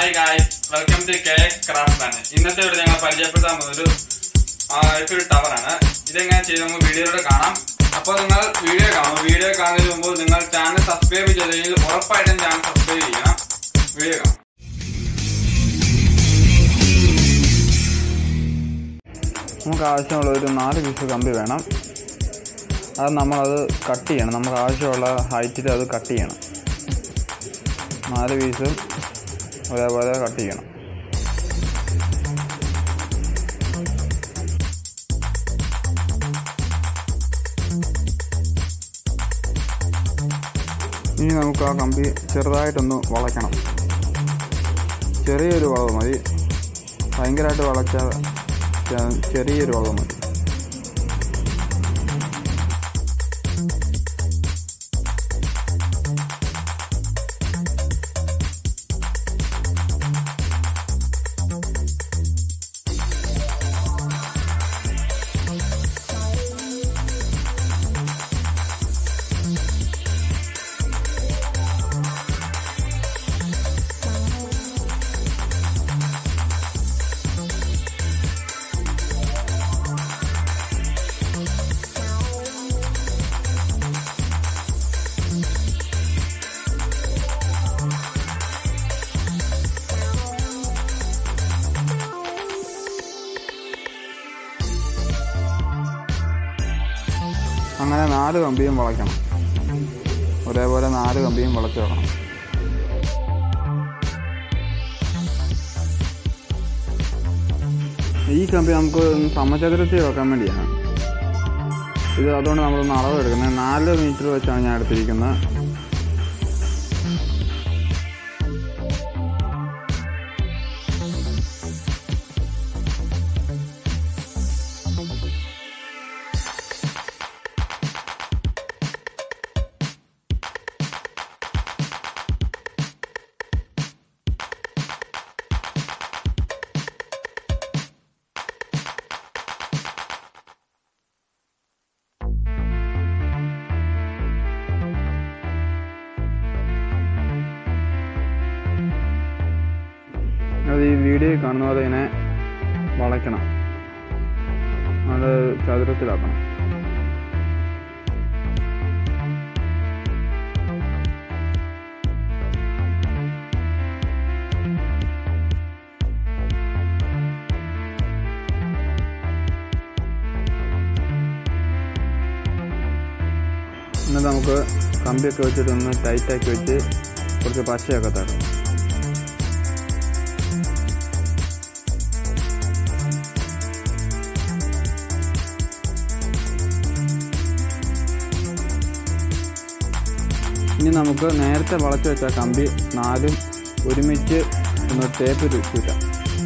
hi guys welcome to K X craft ആണ് ഇന്നത്തെ ഇവിടെ ഞങ്ങൾ പരിചയപ്പെടുത്താൻ പോകുന്ന ഒരു ഒരു ടവറാണ് ഇതെങ്ങനെ ചെയ്ത് നമുക്ക് വീഡിയോയിലൂടെ കാണാം അപ്പോൾ നിങ്ങൾ വീഡിയോ കാണും വീഡിയോ കാണുന്നതിന് മുമ്പ് നിങ്ങൾ ചാനൽ സബ്സ്ക്രൈബ് ചെയ്തെങ്കിൽ ഉറപ്പായിട്ടും ചാനൽ സബ്സ്ക്രൈബ് ചെയ്യണം വീഡിയോ കാണാം നമുക്ക് ആവശ്യമുള്ള ഒരു നാല് പീസ് കമ്പി വേണം അത് നമ്മളത് കട്ട് ചെയ്യണം നമുക്ക് ആവശ്യമുള്ള ഹൈറ്റിൽ അത് കട്ട് ചെയ്യണം നാല് പീസും ഒരേപോലെ കട്ട് ചെയ്യണം ഇനി നമുക്ക് ആ കമ്പി ചെറുതായിട്ടൊന്ന് വളയ്ക്കണം ചെറിയൊരു വളവ് മതി ഭയങ്കരമായിട്ട് വളച്ചാൽ ചെ- ചെറിയൊരു വളവ് മതി അങ്ങനെ നാല് കമ്പിയും വളയ്ക്കണം ഒരേപോലെ നാല് കമ്പിയും വളച്ച് വെക്കണം ഈ കമ്പി നമുക്ക് ഒന്ന് സമചതുരത്തിൽ വെക്കാൻ വേണ്ടിയാണ് ഇത് അതുകൊണ്ട് നമ്മളൊന്ന് അളവ് എടുക്കുന്നത് നാല് മീറ്റർ വെച്ചാണ് ഞാൻ എടുത്തിരിക്കുന്നത് അത് ഈ വീഡിയോയിൽ കാണുന്ന പോലെ ഇങ്ങനെ വളയ്ക്കണം അത് ചതുരത്തിലാക്കണം എന്നിട്ട് നമുക്ക് കമ്പിയൊക്കെ വെച്ചിട്ട് ഒന്ന് ടൈറ്റാക്കി വെച്ച് കുറച്ച് പശയൊക്കെ തരണം ഇനി നമുക്ക് നേരത്തെ വളച്ച് വെച്ച കമ്പി നാലും ഒരുമിച്ച് ഒന്ന് ടേപ്പ് ചുറ്റാം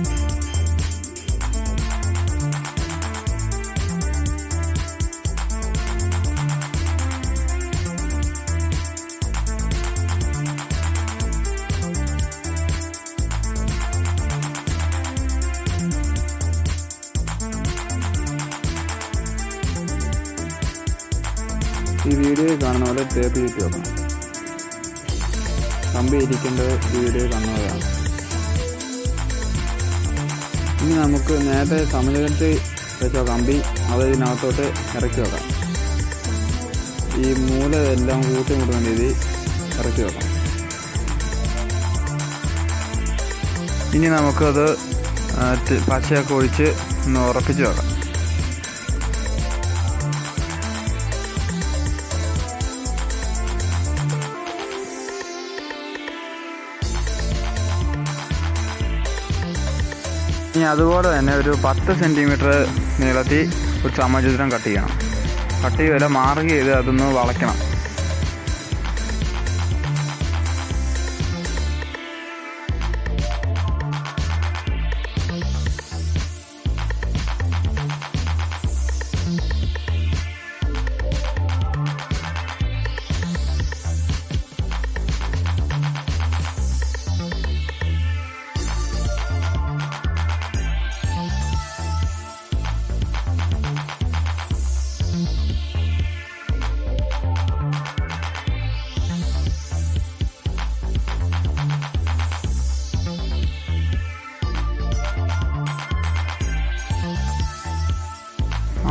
ഈ വീഡിയോയിൽ കാണുന്ന പോലെ ടേപ്പ് ചുറ്റി വെക്കണം കമ്പി ഇരിക്കേണ്ടത് വീഡിയോ കാണുന്നതാണ് ഇനി നമുക്ക് നേരത്തെ സമചലത്തിൽ വെച്ച കമ്പി അത് ഇതിനകത്തോട്ട് ഇറക്കി വെക്കാം ഈ മൂല എല്ലാം കൂട്ടി മുട്ടുന്ന രീതി ഇറക്കി വെക്കാം ഇനി നമുക്കത് ആ, തി- പച്ചയൊക്കെ ഒഴിച്ച് ഒന്ന് ഉറപ്പിച്ച് വെക്കാം ഇനി അതുപോലെ തന്നെ ഒരു പത്ത് സെൻറ്റിമീറ്റർ നീളത്തിൽ ഒരു സമചതുരം കട്ട് ചെയ്യണം കട്ട് ചെയ്ത് മാർക്ക് ചെയ്ത് അതൊന്ന് വളയ്ക്കണം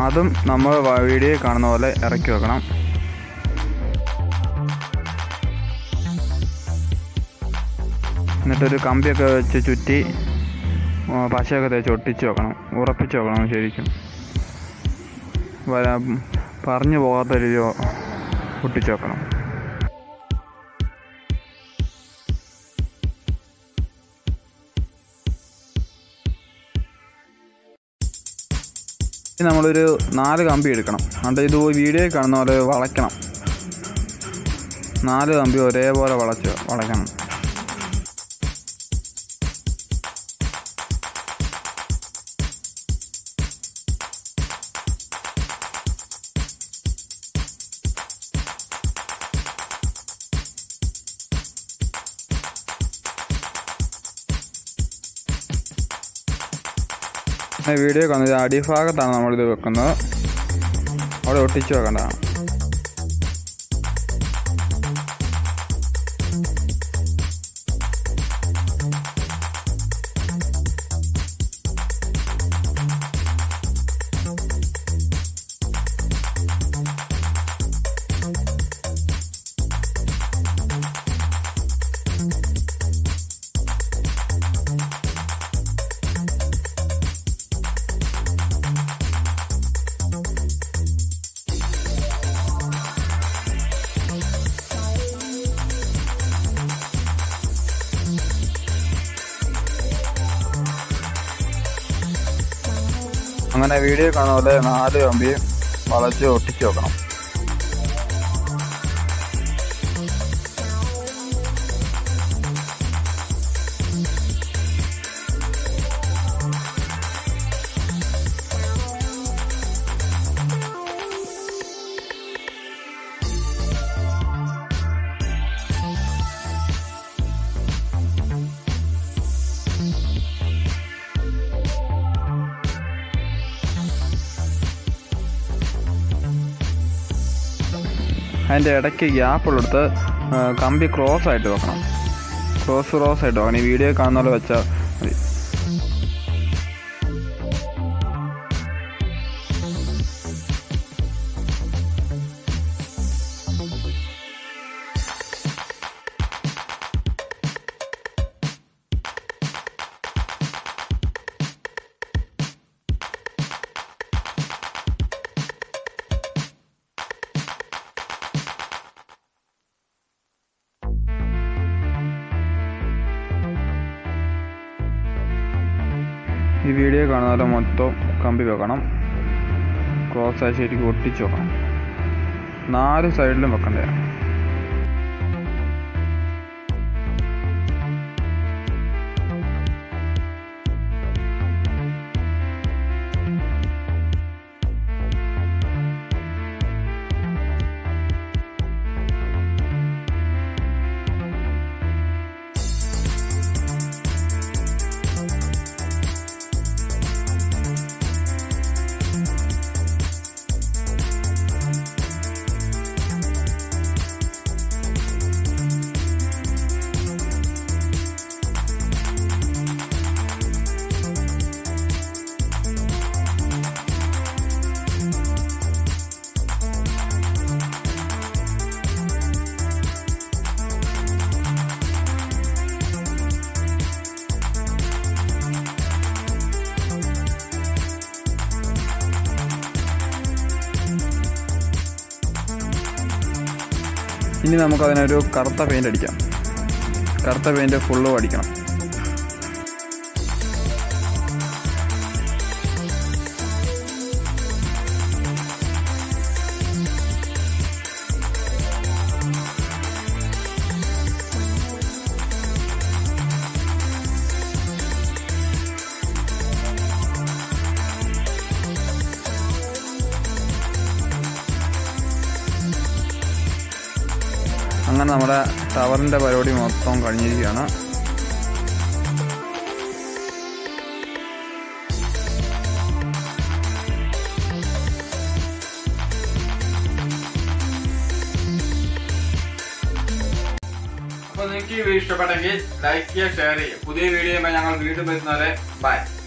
അതും നമ്മൾ വീഡിയോയിൽ കാണുന്ന പോലെ ഇറക്കി വെക്കണം എന്നിട്ടൊരു കമ്പിയൊക്കെ വെച്ച് ചുറ്റി ആ, പശയൊക്കെ തേച്ച് ഒട്ടിച്ച് വെക്കണം ഉറപ്പിച്ച് വെക്കണം ശരിക്കും വരാ പറഞ്ഞു പോകാത്ത രീതിയിൽ ഒട്ടിച്ച് വെക്കണം ഇനി നമ്മളൊരു നാല് കമ്പി എടുക്കണം എന്നിട്ട് ഇത് വീഡിയോയിൽ കാണുന്ന പോലെ വളയ്ക്കണം നാല് കമ്പി ഒരേപോലെ വളച്ച് വളയ്ക്കണം ഈ വീഡിയോ കാണുന്നത് അടിഭാഗത്താണ് നമ്മളിത് വെക്കുന്നത് അവിടെ ഒട്ടിച്ച് വെക്കേണ്ടതാണ് അങ്ങനെ വീഡിയോ കാണുന്ന പോലെ നാല് കമ്പി വളച്ച് ഒട്ടിച്ച് വെക്കണം അതിൻ്റെ ഇടയ്ക്ക് ഗ്യാപ്പുള്ളിടത്ത് ആ, കമ്പി ക്രോസ് ആയിട്ട് വെക്കണം ക്രോസ് ക്രോസ് ആയിട്ട് വെക്കണം ഈ വീഡിയോ കാണുന്ന പോലെ വെച്ചാൽ മതി ഈ വീഡിയോ കാണുന്ന പോലെ മൊത്തം കമ്പി വെക്കണം ക്രോസ് ആയി ശരിക്കും ഒട്ടിച്ച് വെക്കണം നാല് സൈഡിലും വെക്കണ്ടേ ഇനി നമുക്ക് അതിനൊരു കറുത്ത പെയിൻ്റ് അടിക്കാം കറുത്ത പെയിൻ്റ് ഫുള്ളും അടിക്കണം അങ്ങനെ നമ്മുടെ ടവറിൻ്റെ പരിപാടി മൊത്തം കഴിഞ്ഞിരിക്കുകയാണ് അപ്പോൾ നിങ്ങൾക്ക് ഈ വീഡിയോ ഇഷ്ടപ്പെട്ടെങ്കിൽ ലൈക്ക് ചെയ്യുക ഷെയർ ചെയ്യുക പുതിയ വീഡിയോ ഞങ്ങൾ വീണ്ടും വരുന്നവരെ ബൈ